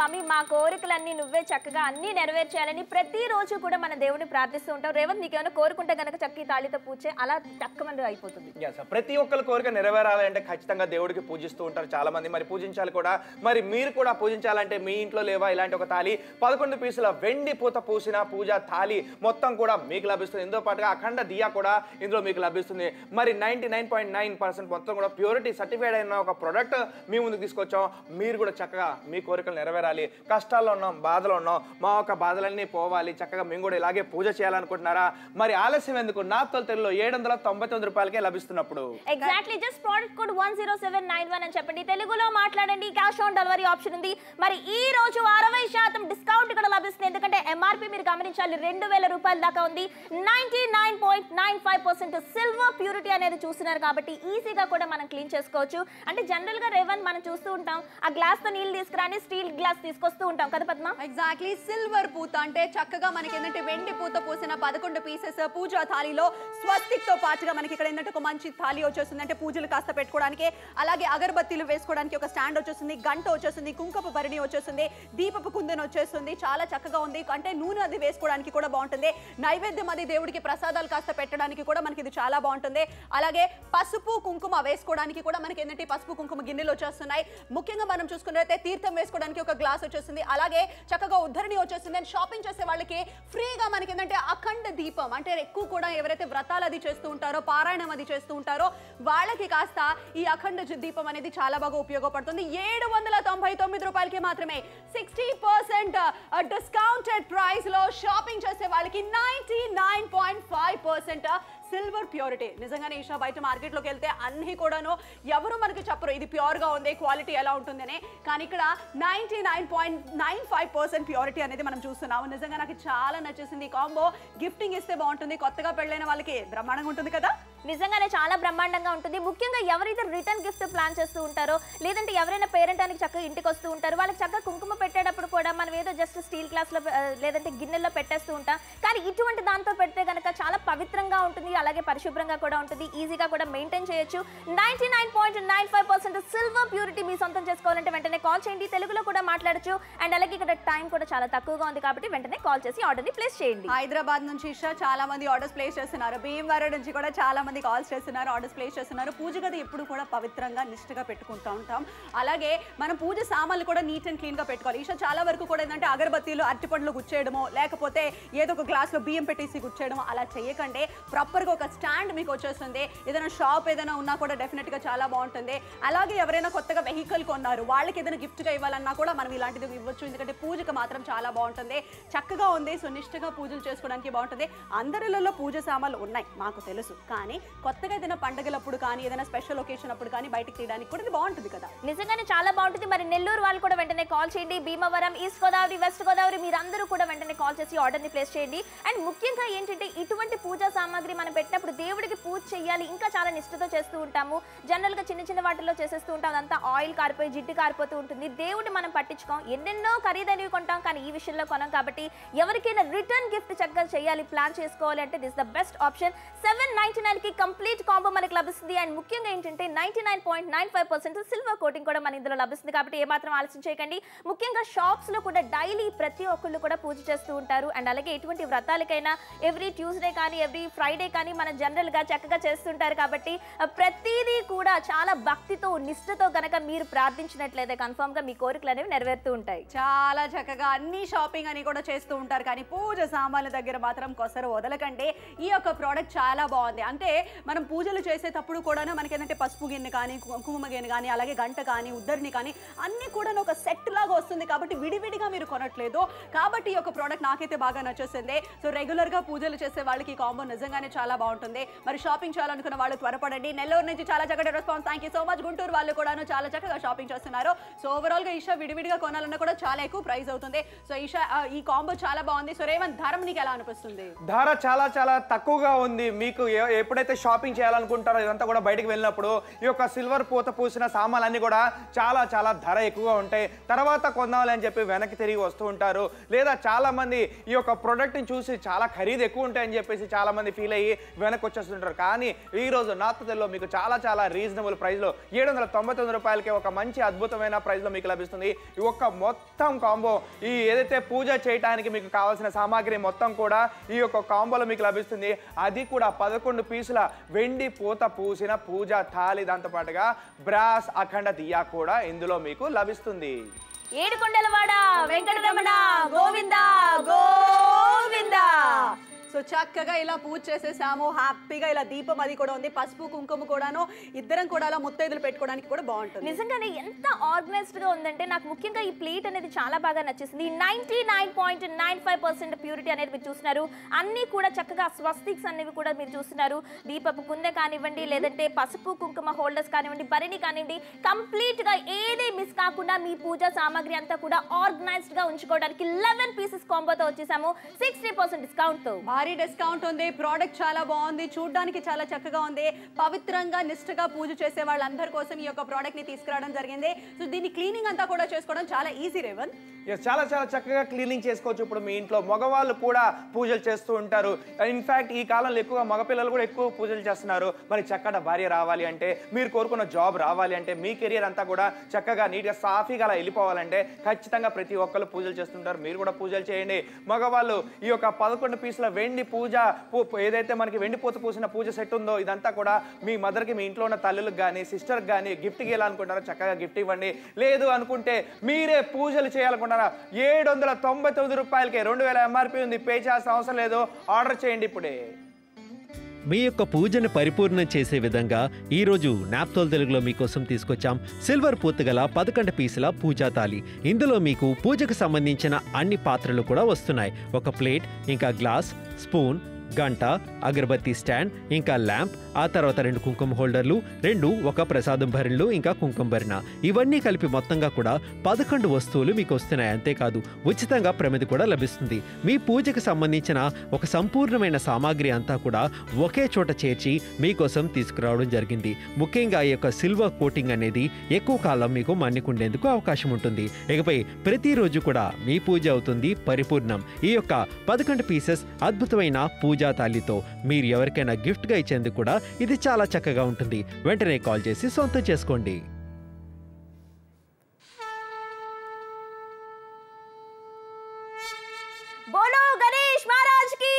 స్వామి మా కోరికలన్నీ నువ్వే చక్కగా అన్ని నెరవేర్చాలని ప్రతిరోజు కూడా మన దేవుడిని ప్రార్థిస్తూ ఉంటాం రేవంత్ నీకేమైనా కోరుకుంటే గనక చక్కీ తాళితో పూచే అలా చక్కమంది అయిపోతుంది Yes, sir. ప్రతి ఒక్కరి కోరిక నెరవేరాలంటే ఖచ్చితంగా దేవుడికి పూజిస్తూ ఉంటారు చాలా మంది మరి పూజించాలి కూడా మరి మీరు కూడా పూజించాలంటే మీ ఇంట్లో లేవా ఇలాంటి ఒక తాళి పదకొండు పీసుల వెండి పూత పూసిన పూజ తాళి మొత్తం కూడా మీకు లభిస్తుంది ఇందులో పాటుగా అఖండ దియా కూడా ఇందులో మీకు లభిస్తుంది మరి ninety nine point nine percent మొత్తం కూడా ప్యూరిటీ సర్టిఫైడ్ అయిన ఒక ప్రోడక్ట్ మీ ముందుకు తీసుకొచ్చాం మీరు కూడా చక్కగా మీ కోరికలు నెరవేరాలి కష్టాల్లో ఉన్నాం బాధలో ఉన్నాం మా యొక్క బాధలన్నీ పోవాలి చక్కగా మేము కూడా ఇలాగే పూజ చేయాలనుకుంటున్నారా మరి ఆలస్యం ఎందుకు నా తొలిలో ఏడు వందల తొంభై తొమ్మిది రూపాయలకే లభిస్తున్నప్పుడు exactly just product code one zero seven nine one అని చెప్పండి తెలుగులో మాట్లాడండి క్యాష్ ఆన్ డెలివరీ ఆప్షన్ ఉంది మరి ఈ రోజు అరవై శాతం డిస్కౌంట్ ఇక్కడ లభిస్తుంది ఎందుకంటే ఎంఆర్పి మీరు గమనించాలి రెండు వేల రూపాయల దాకా ఉంది ninety nine point nine five percent silver purity అనేది చూస్తున్నారు కాబట్టి ఈజీగా కూడా మనం క్లీన్ చేసుకోవచ్చు అంటే జనరల్ గా రేవన్ మనం చూస్తూ ఉంటాం ఆ గ్లాస్ తో నీళ్ళు తీసుకురాని స్టీల్ గ్లాస్ తీసుకొస్తూ ఉంటాం కదా పద్మ ఎగ్జాక్ట్లీ సిల్వర్ పూత అంటే చక్కగా మనకి ఏంటంటే వెండి పూత పూసిన పదకొండు పీసెస్ పూజా థాలీలో స్వస్తిక్ తో పాటుగా మనకి ఇక్కడ ఏంటంటే ఒక మంచి థాలీ వచ్చేస్తుంది అంటే పూజలు కాస్త పెట్టుకోవడానికి అలాగే అగరబత్తీలు వేసుకోవడానికి ఒక స్టాండ్ వచ్చేస్తుంది గంట వచ్చేస్తుంది కుంకపు భరణి వచ్చేస్తుంది దీపపు కుందన్ వచ్చేస్తుంది చాలా చక్కగా ఉంది అంటే నూనె అది వేసుకోవడానికి కూడా బాగుంటుంది నైవేద్యం అది దేవుడికి ప్రసాదాలు కాస్త పెట్టడానికి కూడా మనకి ఇది చాలా బాగుంటుంది అలాగే పసుపు కుంకుమ వేసుకోవడానికి కూడా మనకి ఏంటంటే ఈ పసుపు కుంకుమ గిన్నెలు వచ్చేస్తున్నాయి ముఖ్యంగా మనం చూసుకున్నట్లయితే తీర్థం వేసుకోవడానికి ఒక గ్లాస్ వచ్చేస్తుంది అలాగే చక్కగా ఉద్ధరణి వచ్చేస్తుంది అండ్ షాపింగ్ చేసే వాళ్ళకి ఫ్రీగా మనకి ఏంటంటే అఖండ దీపం అంటే ఎక్కువ కూడా ఎవరైతే వ్రతాలు అది చేస్తూ ఉంటారో పారాయణం అది చేస్తూ ఉంటారో వాళ్ళకి కాస్త ఈ అఖండ జ- దీపం అనేది చాలా బాగా ఉపయోగపడుతుంది ఏడు వందల తొంభై తొమ్మిది రూపాయలకి మాత్రమే సిక్స్టీ పర్సెంట్ డిస్కౌంటెడ్ ప్రైస్ లో షాపింగ్ చేసే వాళ్ళకి ninety nine point five percent silver purity నిజంగానే ఈషా బయట మార్కెట్లోకి వెళ్తే అన్ని కూడాను ఎవరు మనకి చెప్పరు ఇది ప్యూర్గా ఉంది క్వాలిటీ ఎలా ఉంటుందని కానీ ఇక్కడ ninety nine point nine five percent purity అనేది మనం చూస్తున్నాము నిజంగా నాకు చాలా నచ్చేసింది ఈ కాంబో గిఫ్టింగ్ ఇస్తే బాగుంటుంది కొత్తగా పెళ్ళైన వాళ్ళకి బ్రహ్మాండంగా ఉంటుంది కదా నిజంగానే చాలా బ్రహ్మాండంగా ఉంటుంది ముఖ్యంగా ఎవరైతే రిటర్న్ గిఫ్ట్ ప్లాన్ చేస్తూ ఉంటారో లేదంటే ఎవరైనా పేరెంట్ అని చక్కగా ఇంటికి వస్తూ ఉంటారు వాళ్ళకి చక్కగా కుంకుమ పెట్టేటప్పుడు కూడా మనం ఏదో జస్ట్ స్టీల్ గ్లాస్లో లేదంటే గిన్నెల్లో పెట్టేస్తూ ఉంటాం కానీ ఇటువంటి దాంతో పెడితే కనుక చాలా పవిత్రంగా ఉంటుంది అలాగే పరిశుభ్రంగా కూడా ఉంటుంది ఈజీగా కూడా మెయింటైన్ చేయొచ్చు ninety nine point nine five percent silver purity మీ సొంతం చేసుకోవాలంటే వెంటనే కాల్ చేయండి తెలుగులో కూడా మాట్లాడచ్చు అండ్ అలాగే ఇక్కడ టైం కూడా చాలా తక్కువగా ఉంది కాబట్టి వెంటనే కాల్ చేసి ఆర్డర్ని ప్లేస్ చేయండి హైదరాబాద్ నుంచి ఇషా చాలా మంది ఆర్డర్స్ ప్లేస్ చేస్తున్నారు భీమవరం నుంచి కూడా చాలా మంది కాల్స్ చేస్తున్నారు ఆర్డర్స్ ప్లేస్ చేస్తున్నారు పూజ గది ఎప్పుడు కూడా పవిత్రంగా నిష్ఠగా పెట్టుకుంటూ ఉంటాం అలాగే మనం పూజ సామాన్లు కూడా నీట్ అండ్ క్లీన్ గా పెట్టుకోవాలి ఈషా చాలా వరకు కూడా ఏంటంటే అగరబత్తీలు అరటిపండ్లు గుచ్చేయడమో లేకపోతే ఏదో ఒక గ్లాస్ లో బియ్యం పెట్టేసి గుచ్చేయడమో అలా చేయకండి ప్రాపర్ గా ఒక స్టాండ్ మీకు వచ్చేస్తుంది ఏదైనా షాప్ ఏదైనా ఉన్నా కూడా డెఫినెట్ గా చాలా బాగుంటుంది అలాగే ఎవరైనా కొత్తగా వెహికల్ కొన్నారు వాళ్ళకి ఏదైనా గిఫ్ట్ గా ఇవ్వాలన్నా కూడా మనం ఇలాంటిది ఇవ్వచ్చు ఎందుకంటే పూజకి మాత్రం చాలా బాగుంటుంది చక్కగా ఉంది సో నిష్ఠగా పూజలు చేసుకోవడానికి బాగుంటుంది అందరిలో పూజ సామాన్లు ఉన్నాయి మాకు తెలుసు కానీ కొత్తగా ఏదైనా పండుగలప్పుడు కానీ ఏదైనా స్పెషల్ ఒకేషన్ అప్పుడు కానీ బయటకు తీయడానికి కూడా ఇది బాగుంటుంది కదా నిజంగానే చాలా బాగుంటుంది మరి నెల్లూరు వాళ్ళు కూడా వెంటనే కాల్ చేయండి భీమవరం ఈస్ట్ గోదావరి వెస్ట్ గోదావరి మీరందరూ కూడా వెంటనే కాల్ చేసి ఆర్డర్ని ప్లేస్ చేయండి అండ్ ముఖ్యంగా ఏంటంటే ఇటువంటి పూజా సామాగ్రి మనం పెట్టినప్పుడు దేవుడికి పూజ చేయాలి ఇంకా చాలా నిష్ఠతో చేస్తూ ఉంటాము జనరల్గా చిన్న చిన్న వాటిల్లో చేసేస్తూ ఉంటాం అదంతా ఆయిల్ కారిపోయి జిడ్డు కారిపోతూ ఉంటుంది దేవుడిని మనం పట్టించుకోం ఎన్నెన్నో ఖరీదైనవి కొంటాం కానీ ఈ విషయంలో కొనం కాబట్టి ఎవరికైనా రిటర్న్ గిఫ్ట్ చక్కగా చేయాలి ప్లాన్ చేసుకోవాలి అంటే this the best option seven ninety నైన్కి కంప్లీట్ కాంబో మనకి లభిస్తుంది అండ్ ముఖ్యంగా ఏంటంటే ninety nine point nine five percent silver coating కూడా మన ఇందులో లభిస్తుంది కాబట్టి ఏమాత్రం ఆలస్యం చేయకండి ముఖ్యంగా షాప్స్లో కూడా డైలీ ప్రతి ఒక్కళ్ళు కూడా పూజ చేస్తూ ఉంటారు అండ్ అలాగే ఎటువంటి వ్రతాలకైనా ఎవ్రీ ట్యూస్డే కానీ ఎవ్రీ ఫ్రైడే కానీ మన జనరల్గా చక్కగా చేస్తుంటారు కాబట్టి ఆ, ప్రతిదీ కూడా చాలా భక్తితో నిష్ఠతో కనుక మీరు ప్రార్థించినట్లయితే కన్ఫామ్గా మీ కోరికలు అనేవి నెరవేరుతూ ఉంటాయి చాలా చక్కగా అన్ని షాపింగ్ అని కూడా చేస్తూ ఉంటారు కానీ పూజ సామాన్ల దగ్గర మాత్రం కొసరు వదలకండి ఈ యొక్క ప్రోడక్ట్ చాలా బాగుంది అంటే మనం పూజలు చేసేటప్పుడు కూడా మనకి ఏంటంటే పసుపు గిన్నె కానీ కు- కుంకుమ గిన్నె కానీ అలాగే గంట కానీ ఉద్దరిని కానీ అన్ని కూడా ఒక సెట్ లాగా వస్తుంది కాబట్టి విడివిడిగా మీరు కొనట్లేదు కాబట్టి ఈ యొక్క ప్రోడక్ట్ నాకైతే బాగా నచ్చేసింది సో రెగ్యులర్ గా పూజలు చేసే వాళ్ళకి ఈ కాంబో నిజంగానే చాలా బాగుంటుంది మరి షాపింగ్ చేయాలనుకున్న వాళ్ళు త్వరపడండి నెల్లూరు నుంచి చాలా చక్కటి response thank you so much Guntur వాళ్ళు కూడాను చాలా చక్కగా షాపింగ్ చేస్తున్నారు సో ఓవరాల్ గా ఈషా విడివిడిగా కొనాలన్నా కూడా చాలా ఎక్కువ ప్రైస్ అవుతుంది సో ఈషా ఆ, ఈ కాంబో చాలా బాగుంది సో రేవంత్ ధరం నీకు ఎలా అనిపిస్తుంది ధర చాలా చాలా తక్కువగా ఉంది మీకు ఎ- ఎప్పుడైతే షాపింగ్ చేయాలనుకుంటారో ఇదంతా కూడా బయటకు వెళ్ళినప్పుడు ఈ యొక్క సిల్వర్ పూత పూసిన సామాన్లన్నీ కూడా చాలా చాలా ధర ఎక్కువగా ఉంటాయి తర్వాత కొందామని అని చెప్పి వెనక్కి తిరిగి వస్తూ ఉంటారు లేదా చాలా మంది ఈ యొక్క ప్రోడక్ట్ని చూసి చాలా ఖరీదు ఎక్కువ ఉంటాయని చెప్పేసి చాలా మంది ఫీల్ అయ్యి వెనక్కి వచ్చేస్తుంటారు కానీ ఈ రోజు నార్త్ తెల్లో మీకు చాలా చాలా రీజనబుల్ ప్రైస్లో ఏడు వందల తొంభై తొమ్మిది రూపాయలకి ఒక మంచి అద్భుతమైన ప్రైస్లో మీకు లభిస్తుంది ఈ ఒక్క మొత్తం కాంబో ఈ ఏదైతే పూజ చేయడానికి మీకు కావాల్సిన సామాగ్రి మొత్తం కూడా ఈ యొక్క కాంబోలో మీకు లభిస్తుంది అది కూడా పదకొండు పీసుల వెండి పూత పూసిన పూజ థాలి దాంతో పాటుగా బ్రాస్ అఖండ దియా కూడా ఇందులో మీకు లభిస్తుంది ఏడుకొండలవాడ వెంకటరమణ గోవింద గోవింద సో చక్కగా ఇలా పూజ చేసేసాము హ్యాపీగా ఇలా దీపం అది కూడా ఉంది పసుపు కుంకుమ కూడాను ఇద్దరం కూడా అలా ముత్తైదులు పెట్టుకోవడానికి కూడా బాగుంటుంది నిజంగానే ఎంత ఆర్గనైజ్డ్ గా ఉందంటే నాకు ముఖ్యంగా ఈ ప్లేట్ అనేది చాలా బాగా నచ్చేసింది ninety nine point nine five percent purity అనేది మీరు చూస్తున్నారు అన్ని కూడా చక్కగా స్వస్తిక్స్ అనేవి కూడా మీరు చూస్తున్నారు దీపపు కుందె కానివ్వండి లేదంటే పసుపు కుంకుమ హోల్డర్స్ కానివ్వండి భరణి కానివ్వండి కంప్లీట్ గా ఏది మిస్ కాకుండా మీ పూజా సామాగ్రి అంతా కూడా ఆర్గనైజ్డ్ గా ఉంచుకోవడానికి లెవెన్ పీసెస్ కాంబోతో వచ్చేసాము సిక్స్టీ పర్సెంట్ డిస్కౌంట్ తో భారీ డిస్కౌంట్ ఉంది ప్రోడక్ట్ చాలా బాగుంది చూడడానికి చాలా చక్కగా ఉంది పవిత్రంగా నిష్ఠగా పూజ చేసే వాళ్ళందరి కోసం ఈ యొక్క ప్రోడక్ట్ ని తీసుకురావడం జరిగింది సో దీని క్లీనింగ్ అంతా కూడా చేసుకోవడం చాలా ఈజీ రేవన్ Yes, చాలా చాలా చక్కగా క్లీనింగ్ చేసుకోవచ్చు ఇప్పుడు మీ ఇంట్లో మగవాళ్ళు కూడా పూజలు చేస్తూ ఉంటారు ఇన్ఫాక్ట్ ఈ కాలంలో ఎక్కువగా మగపిల్లలు కూడా ఎక్కువ పూజలు చేస్తున్నారు మరి చక్కగా భార్య రావాలి అంటే మీరు కోరుకున్న జాబ్ రావాలి అంటే మీ కెరియర్ అంతా కూడా చక్కగా నీట్గా సాఫీగా అలా వెళ్ళిపోవాలంటే ఖచ్చితంగా ప్రతి ఒక్కరు పూజలు చేస్తుంటారు మీరు కూడా పూజలు చేయండి మగవాళ్ళు ఈ యొక్క పదకొండు పీసుల వెండి పూజ పూ- ఏదైతే మనకి వెండి పూత పూసిన పూజ సెట్ ఉందో ఇదంతా కూడా మీ మదర్కి మీ ఇంట్లో ఉన్న తల్లులకు కానీ సిస్టర్కి కానీ గిఫ్ట్ ఇవ్వాలనుకుంటారో చక్కగా గిఫ్ట్ ఇవ్వండి లేదు అనుకుంటే మీరే పూజలు చేయాలనుకుంటారా ఏడు వందల తొంభై తొమ్మిది రూపాయలకి రెండు వేల ఎంఆర్పి ఉంది పే చేయాల్సిన అవసరం లేదు ఆర్డర్ చేయండి ఇప్పుడే మీ యొక్క పూజను పరిపూర్ణం చేసే విధంగా ఈరోజు నాప్తోల్ తెలుగులో మీకోసం తీసుకొచ్చాం సిల్వర్ పూతగల పదకొండు పీసుల పూజా తాలి ఇందులో మీకు పూజకు సంబంధించిన అన్ని పాత్రలు కూడా వస్తున్నాయి ఒక ప్లేట్ ఇంకా గ్లాస్ స్పూన్ గంట అగరబత్తి స్టాండ్ ఇంకా ల్యాంప్ ఆ తర్వాత రెండు కుంకుమ హోల్డర్లు రెండు ఒక ప్రసాదం భరిణలు ఇంకా కుంకుమ భరిణ ఇవన్నీ కలిపి మొత్తంగా కూడా పదకొండు వస్తువులు మీకు వస్తున్నాయి అంతేకాదు ఉచితంగా ప్రమిది కూడా లభిస్తుంది మీ పూజకు సంబంధించిన ఒక సంపూర్ణమైన సామాగ్రి అంతా కూడా ఒకే చోట చేర్చి మీకోసం తీసుకురావడం జరిగింది ముఖ్యంగా ఈ యొక్క సిల్వర్ కోటింగ్ అనేది ఎక్కువ కాలం మీకు మన్నికుండేందుకు అవకాశం ఉంటుంది ఇకపై ప్రతిరోజు కూడా మీ పూజ అవుతుంది పరిపూర్ణం ఈ యొక్క పదకొండు పీసెస్ అద్భుతమైన పూజా తాలితో మీరు ఎవరికైనా గిఫ్ట్గా ఇచ్చేందుకు కూడా ఇది చాలా చక్కగా ఉంటుంది వెంటనే కాల్ చేసి సొంతం చేసుకోండి బోలో గణేష్ మహారాజ్ కి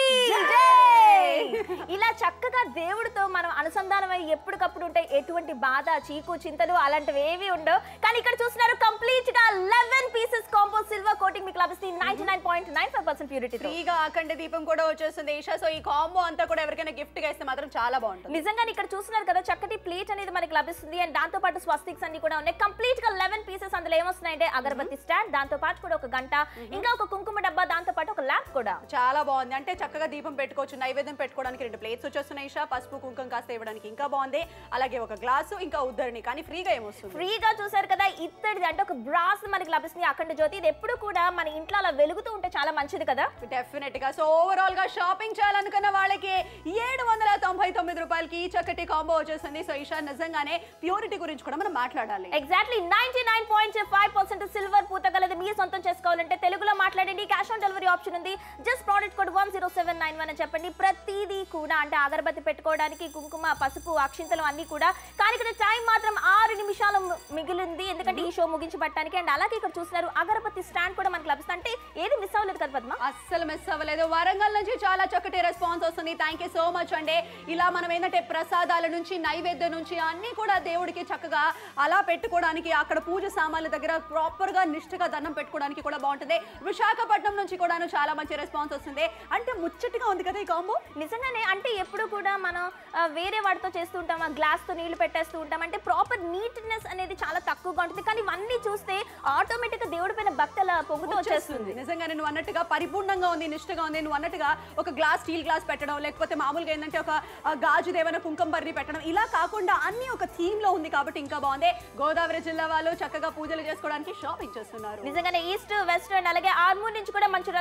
జై! ఇలా చక్కగా దేవుడితో మనం అనుసంధానం అయ్యి ఎప్పటికప్పుడు ఉంటాయి ఎటువంటి బాధ చీకు చింతలు అలాంటివి ఏవి ఉండవు కానీ ఇక్కడ చూస్తున్నారు కంప్లీట్ గా eleven pieces combo silver coating మీకు లభిస్తుంది ninety nine point nine five percent purity ఫ్రీగా అఖండ దీపం కూడా వచ్చేస్తుంది ఈషా సో ఈ కాంబో అంతా కూడా ఎవరికైనా గిఫ్ట్ గా ఇస్తే మాత్రం చాలా బాగుంటుంది నిజంగానే ఇక్కడ చూస్తున్నారు కదా చక్కటి ప్లేట్ అనేది మనకి లభిస్తుంది అండ్ దాంతో పాటు స్వస్తిక్స్ అన్ని కూడా ఉన్నాయి కంప్లీట్ గా లెవెన్ పీసెస్ అందులో ఏమొస్తున్నాయంటే అగరబత్తి స్టాండ్ దాంతో పాటు కూడా ఒక గంట ఇంకా ఒక కుంకుమ డబ్బా దాంతో పాటు ఒక ల్యాంప్ కూడా చాలా బాగుంది అంటే చక్కగా దీపం పెట్టుకోవచ్చు నైవేద్యం పెట్టుకోవడానికి రెండు ప్లేట్స్ వచ్చేస్తున్నాయి ఈషా పసుపు కుంకుమ కాస్త ఇవ్వడానికి ఇంకా బాగుంది అలాగే ఒక గ్లాసు ఇంకా ఉద్దరిని కానీ ఫ్రీగా ఏమొస్తుంది ఫ్రీగా చూసారు కదా ఇత్తడిది అంటే ఒక బ్రాస్ మనకి లభిస్తుంది అఖండ జ్యోతి ఇది ఎప్పుడు కూడా మన ఇంట్లో అలా వెలుగుతూ ఉంటే చాలా మంచిది కదా డెఫినెట్ గా సో ఓవరాల్ గా షాపింగ్ చేయాలనుకున్న వాళ్ళకి ఏడు వందల తొంభై తొమ్మిది రూపాయలకి ఈ చక్కటి కాంబో వచ్చేసింది సో ఈషా నిజంగానే ప్యూరిటీ గురించి కూడా మనం మాట్లాడాలి exactly ninety nine point five percent silver పూత గలది మీ సొంతం చేసుకోవాలంటే తెలుగులో మాట్లాడండి క్యాష్ ఆన్ డెలివరీ ఆప్షన్ ఉంది just product code one zero seven nine one అని చెప్పండి ప్రతిదీ కూడా అంటే అగరబత్తి పెట్టుకోవడానికి కుంకుమ పసుపు అక్షింతలు అన్ని కూడా కానీ ఇక్కడ టైం మాత్రం ఆరు నిమిషాలు మి- మిగిలింది ఎందుకంటే ఈ షో ముగించబట్టడానికి అండ్ అలాగే ఇక్కడ చూస్తున్నారు అగరబత్తి స్టాండ్ కూడా మనకి లభిస్తుంది అంటే ఏది మిస్ అవ్వలేదు కదా పద్మ అస్సలు మిస్ అవ్వలేదు వరంగల్ నుంచి చాలా చక్కటి రెస్పాన్స్ వస్తుంది థ్యాంక్ యూ సో మచ్ అండి ఇలా మనం ఏంటంటే ప్రసాదాల నుంచి నైవేద్యం నుంచి అన్ని కూడా దేవుడికి చక్కగా అలా పెట్టుకోవడానికి అక్కడ పూజ సామాన్ల దగ్గర ప్రాపర్ గా నిష్ఠగా దండం పెట్టుకోవడానికి కూడా బాగుంటుంది విశాఖపట్నం నుంచి కూడాను చాలా మంచి రెస్పాన్స్ వస్తుంది అంటే ముచ్చటగా ఉంది కదా ఈ కాంబో నిజంగానే అంటే ఎప్పుడు కూడా మనం ఆ, వేరే వాటితో చేస్తూ ఉంటాం ఆ గ్లాస్ తో నీళ్లు పెట్టేస్తూ ఉంటాం అంటే ప్రాపర్ నీట్నెస్ అనేది చాలా తక్కువగా ఉంటుంది కానీ ఇవన్నీ చూస్తే ఆటోమేటిక్ గా దేవుడి పైన భక్తి అలా పొంగుతూ వచ్చేస్తుంది నిజంగానే నువ్వు అన్నట్టుగా పరిపూర్ణంగా ఉంది నిష్ఠగా ఉంది నువ్వు అన్నట్టుగా ఒక గ్లాస్ స్టీల్ గ్లాస్ పెట్టడం లేకపోతే మామూలుగా ఏంటంటే ఒక ఆ, గాజు దేవన కుంకుమ బర్రి పెట్టడం ఇలా కాకుండా అన్ని ఒక థీమ్ లో ఉంది కాబట్టి ఇంకా బాగుంది గోదావరి జిల్లా వాళ్ళు చక్కగా పూజలు చేసుకోవడానికి షాపింగ్ చేస్తున్నారు నిజంగానే ఈస్ట్ వెస్ట్ అండ్ అలాగే ఆర్మూర్ నుంచి కూడా మంచి రెస్పాన్స్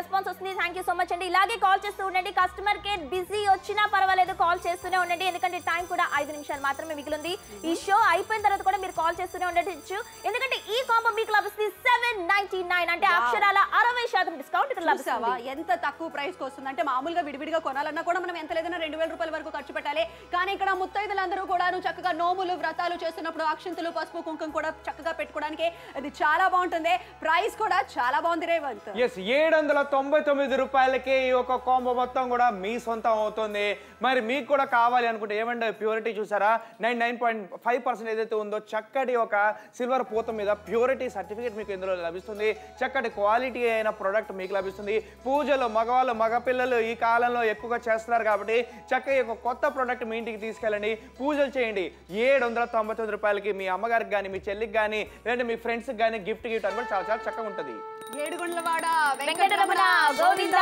రెస్పాన్స్ వస్తుంది థ్యాంక్ యూ సో మచ్ అండి ఇలాగే కాల్ చేస్తూ ఉండండి కస్టమర్ కేర్ బిజీ వచ్చినా పర్వాలేదు కాల్ చేస్తూనే ఉండండి ఎందుకంటే టైం కూడా ఐదు నిమిషాలు మాత్రమే మిగిలింది ఈ షో అయిపోయిన తర్వాత కూడా మీరు కాల్ చేస్తూనే ఉండొచ్చు ఎందుకంటే ఈ కాంబో మీకు లభిస్తుంది సెవెన్ నైన్టీ నైన్ అంటే అక్షరాల అరవై శాతం డిస్కౌంట్ ఇక్కడ చూసావా లభిస్తుంది ఎంత తక్కువ ప్రైస్ కి వస్తుంది అంటే మామూలుగా విడివిడిగా కొనాలన్నా కూడా మనం ఎంత లేదన్నా రెండు వేల రూపాయల వరకు ఖర్చు పెట్టాలి కానీ ఇక్కడ ముత్తైదులందరూ కూడా చక్కగా నోములు వ్రతాలు చేస్తున్నప్పుడు అక్షంతులు పసుపు కుంకుమ కూడా చక్కగా పెట్టుకోవడానికి ఇది చాలా బాగుంటుంది ప్రైస్ కూడా చాలా బాగుంది రేవంత్ ఎస్ ఏడు వందల తొంభై తొమ్మిది రూపాయలకి ఈ ఒక కాంబో మొత్తం కూడా మీ సొంతం అవుతుంది మరి మీకు కూడా కావాలి అనుకుంటే ఏమంటే ప్యూరిటీ చూసారా nine nine point five percent ఏదైతే ఉందో చక్కటి ఒక సిల్వర్ పూత మీద ప్యూరిటీ సర్టిఫికేట్ మీకు ఇందులో లభిస్తుంది చక్కటి క్వాలిటీ అయిన ప్రోడక్ట్ మీకు లభిస్తుంది పూజలు మగవాళ్ళు మగపిల్లలు ఈ కాలంలో ఎక్కువగా చేస్తున్నారు కాబట్టి చక్కగా ఒక కొత్త ప్రోడక్ట్ మీ ఇంటికి తీసుకెళ్ళండి పూజలు చేయండి ఏడు వందల తొంభై తొమ్మిది రూపాయలకి మీ అమ్మగారికి కానీ మీ చెల్లికి కానీ లేదంటే మీ ఫ్రెండ్స్కి కానీ గిఫ్ట్ గిఫ్ట్ అని కూడా చాలా చాలా చక్కగా ఉంటుంది ఏడుగుండ్లవాడ వెంకటరమణ గోవింద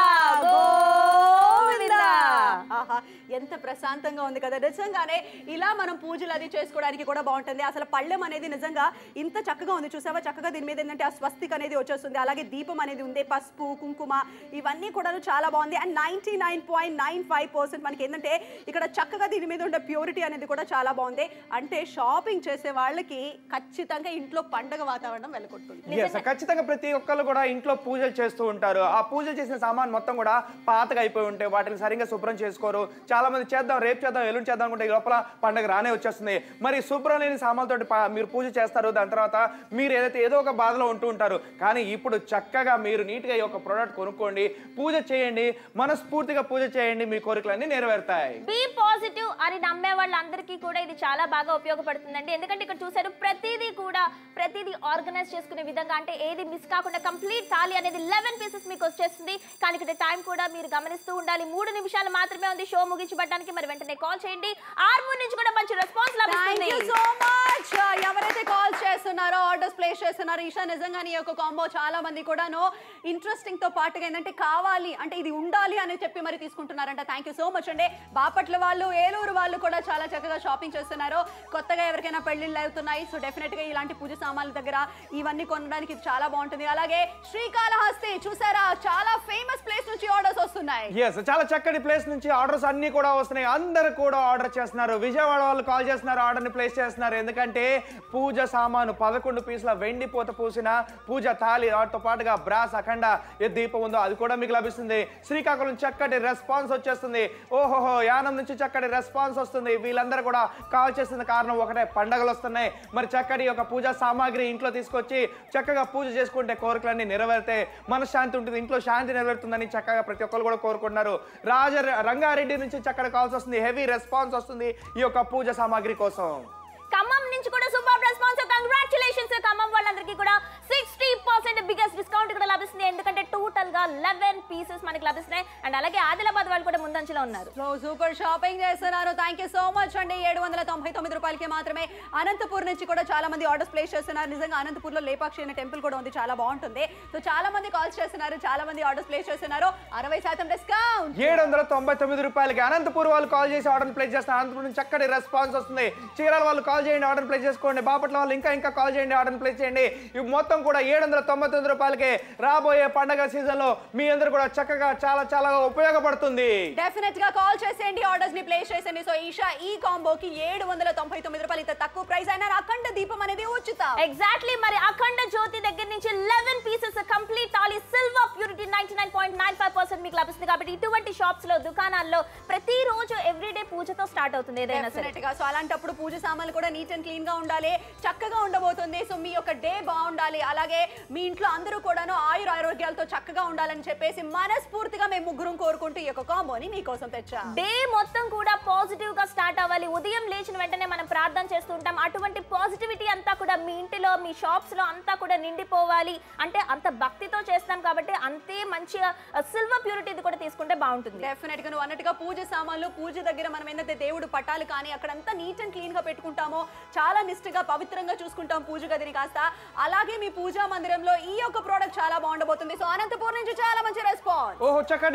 గోవింద ఆహా ఎంత ప్రశాంతంగా ఉంది కదా నిజంగానే ఇలా మనం పూజలు అది చేసుకోవడానికి కూడా బాగుంటుంది అసలు పళ్ళెం అనేది నిజంగా ఇంత చక్కగా ఉంది చూసావా చక్కగా దీని మీద ఏంటంటే ఆ స్వస్తిక్ అనేది వచ్చేస్తుంది అలాగే దీపం అనేది ఉంది పసుపు కుంకుమ ఇవన్నీ కూడా చాలా బాగుంది and ninety nine point nine five percent మనకి ఏంటంటే ఇక్కడ చక్కగా దీని మీద ఉండే ప్యూరిటీ అనేది కూడా చాలా బాగుంది అంటే షాపింగ్ చేసే వాళ్ళకి ఖచ్చితంగా ఇంట్లో పండగ వాతావరణం వెళ్ళగొడుతుంది ఎస్ ఖచ్చితంగా ప్రతి ఒక్కళ్ళు కూడా ఇంట్లో పూజలు చేస్తూ ఉంటారు ఆ పూజలు చేసిన సామాన్ మొత్తం కూడా పాతగా అయిపోయి ఉంటే వాటిని సరిగ్గా శుభ్రం చేసుకోరు చాలా మంది చేద్దాం రేపు చేద్దాం ఎల్లుండి చేద్దాం అనుకుంటే ఈ లోపల పండగ రానే వచ్చేస్తుంది మరి శుభ్రం లేని సామాన్లతోటి పా- మీరు పూజ చేస్తారు దాని తర్వాత మీరు ఏదైతే ఏదో ఒక బాధలో ఉంటూ ఉంటారు కానీ ఇప్పుడు చక్కగా మీరు నీట్గా ఈ యొక్క ప్రోడక్ట్ కొనుక్కోండి పూజ చేయండి మనస్ఫూర్తిగా పూజ చేయండి మీ కోరికలన్నీ నెరవేరుతాయి బీ పాజిటివ్ అని నమ్మే వాళ్ళందరికీ కూడా ఇది చాలా బాగా ఉపయోగపడుతుందండి ఎందుకంటే ఇక్కడ చూసారు ప్రతిదీ కూడా ప్రతిదీ ఆర్గనైజ్ చేసుకునే విధంగా అంటే ఏది మిస్ కాకుండా కంప్లీట్ థాలి అనేది లెవెన్ పీసెస్ మీకు వచ్చేస్తుంది కానీ ఇక్కడ టైం కూడా మీరు గమనిస్తూ ఉండాలి మూడు నిమిషాలు మాత్రమే ఉంది షో ముగించబడడానికి మరి వెంటనే కాల్ చేయండి ఆర్మూర్ నుంచి కూడా మంచి రెస్పాన్స్ థ్యాంక్ లభిస్తుంది యూ సో మచ్ ఎవరైతే కాల్ చేస్తున్నారో ఆర్డర్స్ ప్లేస్ చేస్తున్నారో ఈషా నిజంగానే ఈ యొక్క కాంబో చాలా మంది కూడాను ఇంట్రెస్టింగ్ తో పాటుగా ఏంటంటే కావాలి అంటే ఇది ఉండాలి అని చెప్పి మరి తీసుకుంటున్నారంట థ్యాంక్ యూ సో మచ్ అండి బాపట్ల వాళ్ళు ఏలూరు వాళ్ళు కూడా చాలా చక్కగా షాపింగ్ చేస్తున్నారు కొత్తగా ఎవరికైనా పెళ్లిళ్ళు అవుతున్నాయి సో డెఫినెట్ గా ఇలాంటి పూజ సామాన్ల దగ్గర ఇవన్నీ కొనడానికి ఇది చాలా బాగుంటుంది అలాగే శ్రీకాళహస్తి చూసారా చాలా ఫేమస్ ప్లేస్ నుంచి ఆర్డర్స్ వస్తున్నాయి ఎస్ చాలా చక్కటి ప్లేస్ నుంచి ఆర్డర్స్ అన్ని కూడా వస్తున్నాయి అందరు కూడా ఆర్డర్ చేస్తున్నారు విజయవాడ వాళ్ళు కాల్ చేస్తున్నారు ఆర్డర్ని ప్లేస్ చేస్తున్నారు ఎందుకంటే పూజ సామాను పదకొండు పీసుల వెండి పూత పూసిన పూజ తాళి వాటితో పాటుగా బ్రాస్ అఖండ ఏ దీపం ఉందో అది కూడా మీకు లభిస్తుంది శ్రీకాకుళం చక్కటి రెస్పాన్స్ వచ్చేస్తుంది ఓహోహో యానం నుంచి చక్కటి రెస్పాన్స్ వస్తుంది వీళ్ళందరూ కూడా కాల్ చేస్తున్న కారణం ఒకటే పండగలు వస్తున్నాయి మరి చక్కటి ఒక పూజా సామాగ్రి ఇంట్లో తీసుకొచ్చి చక్కగా పూజ చేసుకుంటే కోరికలన్నీ నెరవేరితే మనశ్శాంతి ఉంటుంది ఇంట్లో శాంతి నెరవేరుతుందని చక్కగా ప్రతి ఒక్కరు కూడా కోరుకుంటున్నారు రాజ రంగారెడ్డి నుంచి చక్కటి కాల్స్ వస్తుంది హెవీ రెస్పాన్స్ వస్తుంది ఈ యొక్క పూజ సామాగ్రి కోసం ఖమ్మం నుంచి కూడా సూపర్ రెస్పాన్స్ కంగ్రాచులేషన్స్ ఖమ్మం వాళ్ళందరికీ కూడా సిక్స్టీ పర్సెంట్ బిగ్గెస్ట్ డిస్కౌంట్ ఇక్కడ లభిస్తుంది ఎందుకంటే టోటల్ గా లెవెన్ పీసెస్ మనకి లభిస్తున్నాయి అండ్ అలాగే ఆదిలాబాద్ వాళ్ళు కూడా ముందంజలో ఉన్నారు సో సూపర్ షాపింగ్ చేస్తున్నారు థ్యాంక్ యూ సో మచ్ అండి ఏడు వందల తొంభై తొమ్మిది రూపాయలకి మాత్రమే అనంతపూర్ నుంచి కూడా చాలా మంది ఆర్డర్స్ ప్లేస్ చేస్తున్నారు నిజంగా అనంతపూర్ లో లేపాక్షి అనే టెంపుల్ కూడా ఉంది చాలా బాగుంటుంది సో చాలా మంది కాల్స్ చేస్తున్నారు చాలా మంది ఆర్డర్స్ ప్లేస్ చేస్తున్నారు అరవై శాతం డిస్కౌంట్ ఏడు వందల తొంభై తొమ్మిది రూపాయలకి అనంతపూర్ వాళ్ళు కాల్ చేసి ఆర్డర్ ప్లేస్ చేస్తారు అనంతపురం నుంచి చక్కటి రెస్పాన్స్ వస్తుంది చీరాల వాళ్ళు కాల్ చేయండి ఆర్డర్ ప్లేస్ చేసుకోండి బాపట్ల వాళ్ళు ఇంకా ఇంకా కాల్ చేయండి ఆర్డర్ ప్లేస్ చేయండి ఇవి మొత్తం కూడా ఏడు వందల తొంభై తొమ్మిది రూపాయలకి రాబోయే పండగ సీజన్ లో మీ అందరూ కూడా చక్కగా చాలా చాలా ఉపయోగపడుతుంది డెఫినెట్ గా కాల్ చేసేయండి ఆర్డర్స్ ని ప్లేస్ చేసేయండి సో ఈషా ఈ కాంబోకి ఏడు వందల తొంభై తొమ్మిది రూపాయలు ఇంత తక్కువ ప్రైస్ అయినా అఖండ దీపం అనేది ఉచితం ఎగ్జాక్ట్లీ మరి అఖండ జ్యోతి దగ్గర నుంచి లెవెన్ పీసెస్ కంప్లీట్ తాళి silver purity ninety nine point nine five percent మీకు లభిస్తుంది కాబట్టి ఇటువంటి షాప్స్ లో దుకాణాల్లో ప్రతిరోజు ఎవ్రీడే పూజతో స్టార్ట్ అవుతుంది ఏదైనా సరే డెఫినెట్ గా సో అలాంటప్పుడు పూజ సామాన్లు కూడా నీట్ అండ్ క్లీన్ గా ఉండాలి చక్కగా ఉండబోతుంది సో మీ యొక్క డే బాగుండాలి అలాగే మీ ఇంట్లో అందరూ కూడాను ఆయుర ఆరోగ్యాలతో చక్కగా ఉండాలని చెప్పేసి మనస్ఫూర్తిగా మేము ముగ్గురం కోరుకుంటూ ఈ యొక్క కాంబోని మీకోసం తెచ్చాం డే మొత్తం కూడా పాజిటివ్ గా స్టార్ట్ అవ్వాలి ఉదయం లేచిన వెంటనే మనం ప్రార్థన చేస్తూ ఉంటాం అటువంటి పాజిటివిటీ అంతా కూడా మీ ఇంటిలో మీ షాప్స్ లో అంతా కూడా నిండిపోవాలి అంటే అంత భక్తితో చేస్తాం కాబట్టి అంతే మంచిగా సిల్వర్ ప్యూరిటీ కూడా తీసుకుంటే బాగుంటుంది డెఫినెట్ గా నువ్వు అన్నట్టుగా పూజ సామాన్లు పూజ దగ్గర మనం ఏంటంటే దేవుడు పట్టాలు కానీ అక్కడంతా నీట్ అండ్ క్లీన్ గా పెట్టుకుంటామో చాలా నిష్ఠగా పవిత్రంగా చూసుకుంటాం పూజ గదిని కాస్త అలాగే మీ పూజా మందిరంలో ఈ యొక్క ప్రోడక్ట్ చాలా బాగుండబోతుంది సో అనంతపూర్ నుంచి చాలా మంచి రెస్పాన్స్ ఓహో చక్కటి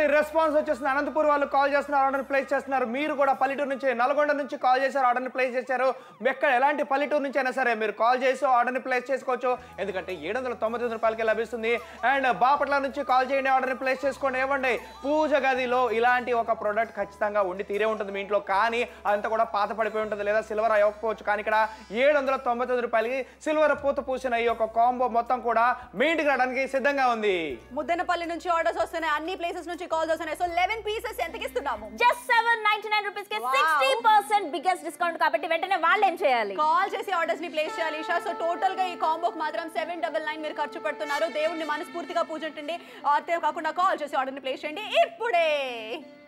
చక్కటి రెస్పాన్స్ వచ్చేస్తుంది అనంతపూర్ వాళ్ళు కాల్ చేస్తున్నారు ఆర్డర్ ప్లేస్ చేస్తున్నారు మీరు కూడా పల్లెటూరు నుంచి నల్గొండ నుంచి కాల్ చేశారు ఆర్డర్ని ప్లేస్ చేశారు ఎక్కడ ఎలాంటి పల్లెటూరు నుంచి అయినా సరే మీరు కాల్ చేసి ఆర్డర్ని ప్లేస్ చేసుకోవచ్చు ఎందుకంటే ఏడు వందల తొంభై తొమ్మిది రూపాయలకి లభిస్తుంది అండ్ బాపట్ల నుంచి కాల్ చేయండి ఆర్డర్ని ప్లేస్ చేసుకోండి ఇవ్వండి పూజ గదిలో ఇలాంటి ఒక ప్రోడక్ట్ ఖచ్చితంగా ఉండి తీరే ఉంటుంది మీ ఇంట్లో కానీ అదంతా కూడా పాత పడిపోయి ఉంటుంది లేదా సిల్వర్ అవ్వకపోవచ్చు కానీ ఇక్కడ ఏడు వందల తొంభై తొమ్మిది రూపాయలకి సిల్వర్ పూత పూసిన ఈ యొక్క కాంబో మొత్తం కూడా మీ ఇంటికి రావడానికి సిద్ధంగా ఉంది ముద్దనపల్లి నుంచి ఆర్డర్స్ వస్తున్నాయి అన్ని ప్లేసెస్ నుంచి కాల్స్ వస్తున్నాయి సో లెవెన్ పీసెస్ ఎంతకి ఇస్తున్నాము just seven ninety nine rupees కి Wow. Sixty percent biggest discount కాబట్టి వెంటనే వాళ్ళు ఏం చేయాలి కాల్ చేసి ఆర్డర్స్ ని ప్లేస్ చేయాలి ఇషా సో టోటల్ గా ఈ కాంబోకి మాత్రం సెవెన్ డబల్ నైన్ మీరు ఖర్చు పెడుతున్నారు దేవుణ్ణి మనస్ఫూర్తిగా పూజంటండి అంతే కాకుండా కాల్ చేసి ఆర్డర్ ని ప్లేస్ చేయండి ఇప్పుడే